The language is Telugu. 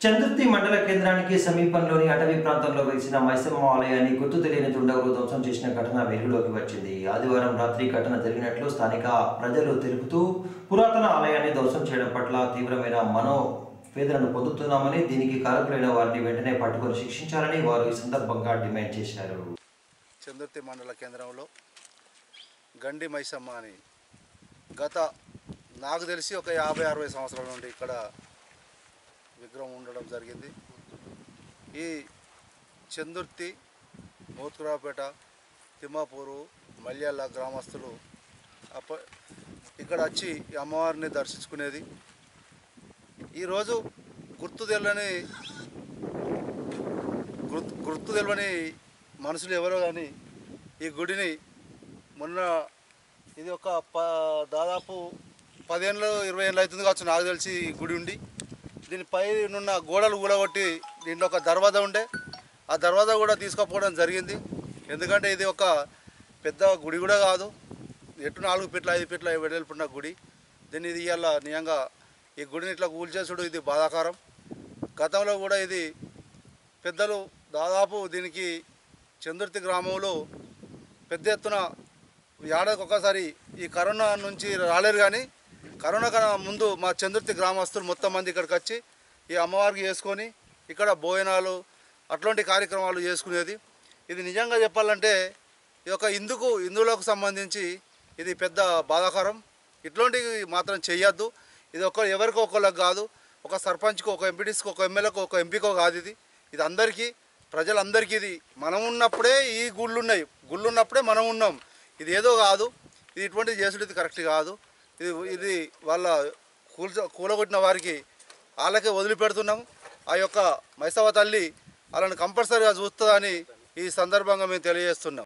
చంద్రుతి మండల కేంద్రానికి సమీపంలోని అటవీ ప్రాంతంలో వెలిసిన మైసమ్మ ఆలయాన్ని గుర్తు తెలియని దుండగులు ధ్వంసం చేసిన ఘటన వెలుగులోకి వచ్చింది ఆదివారం రాత్రి ఘటన జరిగినట్లు స్థానిక ప్రజలు తెలుపుతూ పురాతన ఆలయాన్ని ధ్వంసం చేయడం పట్ల తీవ్రమైన మనో వేదనను పొందుతున్నామని దీనికి కారకులైన వారిని వెంటనే పట్టుకొని శిక్షించాలని వారు ఈ సందర్భంగా డిమాండ్ చేశారు చందుర్తి మండల కేంద్రంలో గండి మైసమ్మ అని గత నాకు తెలిసి ఒక యాభై అరవై సంవత్సరాల నుండి ఇక్కడ విగ్రహం ఉండడం జరిగింది ఈ చందుర్తి మోత్కురాపేట తిమ్మాపూరు మల్యాల గ్రామస్తులు అప్ప ఇక్కడ వచ్చి ఈ అమ్మవారిని దర్శించుకునేది ఈరోజు గుర్తు తెల్లని గుర్తు గుర్తు తెలియని మనుషులు ఎవరో కానీ ఈ గుడిని మొన్న ఇది ఒక ప దాదాపు పదిహేనులు ఇరవై ఏళ్ళు అవుతుంది కావచ్చు నాకు తెలిసి ఈ గుడి ఉండి దీనిపై ఉన్న గోడలు ఊలగొట్టి దీంట్లో ఒక దర్వాజా ఉండే ఆ దర్వాజా కూడా తీసుకుపోవడం జరిగింది ఎందుకంటే ఇది ఒక పెద్ద గుడి కూడా కాదు ఎటు నాలుగు ఫీట్ల ఐదు ఫీట్ల వెడల్పున్న గుడి దీన్ని ఇది ఇవాళ నిజంగా ఈ గుడిని ఇట్లా కూల్చేసుడు ఇది బాధాకరం గతంలో కూడా ఇది పెద్దలు దాదాపు దీనికి చందుర్తి గ్రామంలో పెద్ద ఎత్తున ఏడాదికి ఒకసారి ఈ కరోనా నుంచి రాలేరు కానీ కరోనా కన్నా ముందు మా చందుర్తి గ్రామస్తులు మొత్తం మంది ఇక్కడికి వచ్చి ఈ అమ్మవారికి చేసుకొని ఇక్కడ భోజనాలు అట్లాంటి కార్యక్రమాలు చేసుకునేది ఇది నిజంగా చెప్పాలంటే ఇది ఒక హిందుకు హిందువులకు సంబంధించి ఇది పెద్ద బాధాకరం ఇట్లాంటివి మాత్రం చెయ్యొద్దు ఇది ఒక ఎవరికో ఒకళ్ళకి కాదు ఒక సర్పంచ్కి ఒక ఎంపీటీస్కి ఒక ఎమ్మెల్యేకి ఒక ఎంపీకో కాదు ఇది ఇది అందరికీ ప్రజలందరికీ ఇది మనం ఉన్నప్పుడే ఈ గుళ్ళు ఉన్నాయి గుళ్ళు ఉన్నప్పుడే మనం ఉన్నాం ఇది ఏదో కాదు ఇది ఇటువంటి చేసుడు ఇది కరెక్ట్ కాదు ఇది ఇది వాళ్ళ కూల్చ కూలగొట్టిన వారికి వాళ్ళకే వదిలిపెడుతున్నాం ఆ యొక్క మైసవ తల్లి వాళ్ళని కంపల్సరీగా చూస్తుందని ఈ సందర్భంగా మేము తెలియజేస్తున్నాం